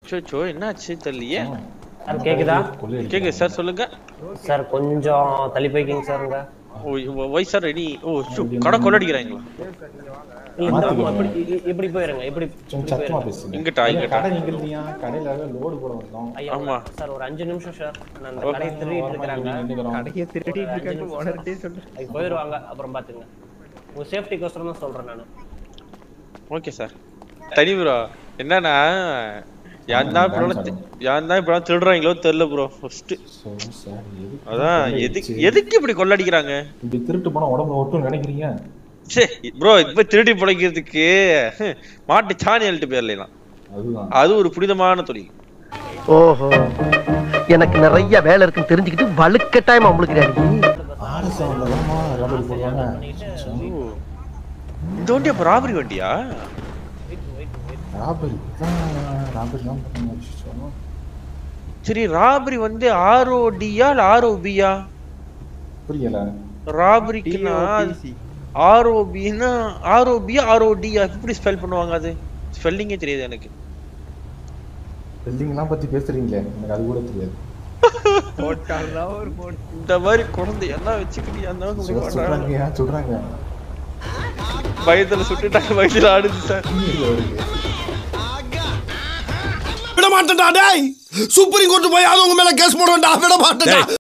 அச்சோ என்னாச்சு தெரியலையே சார் கேக்குதா கேக்குது சார் சொல்லுங்க சார் கொஞ்சம் தள்ளி போய்க்கிங்க சார் உங்க oh why sir ready oh shoe கடை கொள்ளடிக்கிறாங்களா இல்ல இந்த பக்கம் இப்படி இ- இப்படி போயிருங்க இப்படி கொஞ்சம் இப்படி சத்தமா போயிருங்க. பேசுங்க இங்கிட்டா, எங்க இங்கிட்டா. கடை எங்க இல்லையா கடையில லோடு போட வந்தோம் ஐயா ஆமா. சார் ஒரு அஞ்சு நிமிஷம் சார் நான் இந்த ஓகே. கடையை திருடிட்டு இருக்கிறாங்க நின்னுக்கிறோம். கடையை திருடிட்டு இருக்காங்க ஓனர்ட்டே சொல்லு அதுக்கு போயிருவாங்க அப்புறம் பாத்துங்க உங்க சேஃப்டிக்கோசரம் தான் சொல்றேன் நான் ஓகே சார் தனி ப்ரோ என்னன்னா யார் தான் இப்ப யார் தான் இப்ப திருடுறாங்களோ தெரியல ப்ரோ ஃபர்ஸ்ட் So, sir, எதுக்கு அதான் கொள்ளை எதுக்கு அடிச்சு? எதுக்கு இப்படி கொள்ளடிக்கிறாங்க இப்படி திருட்டு போனா உடம்புல ஒட்டும் நினைக்கிறீங்க சே ப்ரோ இப்ப திருடி பிழைக்கிறதுக்கு மாட்டு சாணி அழுட்டு போயிடலாம் அதுதான் அது ஒரு புனிதமான தொழில் ஓஹோ எனக்கு நிறைய வேலை இருக்குன்னு தெரிஞ்சுக்கிட்டு வலுக்கட்டாயமா முழுக்கிறாரு ஆர்எஸ் தான்மா ரப்பர் போடுவாங்க ஓ. இந்த வண்டி அப்ப ராபரி வண்டியா ராபரி ராபரி தான் பண்ண சொன்னோம் சரி ராபரி வந்து ஆர்ஓடியா இல்ல ஆர்ஓபியா புரியல ராபரிக்குன்னா TOTC. ஆர்ஓபின்னா ஆர்ஓபியா ஆர்ஓடியா எப்படி ஸ்பெல் பண்ணுவாங்க அது ஸ்பெல்லிங்கே தெரியாது எனக்கு பில்டிங்லாம் பத்தி பேசுறீங்களே எனக்கு அது கூட தெரியாது போட்டாங்களா ஒரு போட் இந்த மாதிரி குழந்தை எல்லாம் வச்சுக்கிட்டு அந்த அளவுக்கு இப்படி பண்றாங்க. சொல்றாங்க சொல்றாங்க பயத்துல சுட்டுட்டாங்க பயத்துல ஆடுது சார் கீழே வருது விட மாட்டேன்டா டேய் சுப்ரீம் கோர்ட் போய் அது உங்க மேல கேஸ் போடுறேன்டா விட மாட்டேன்டா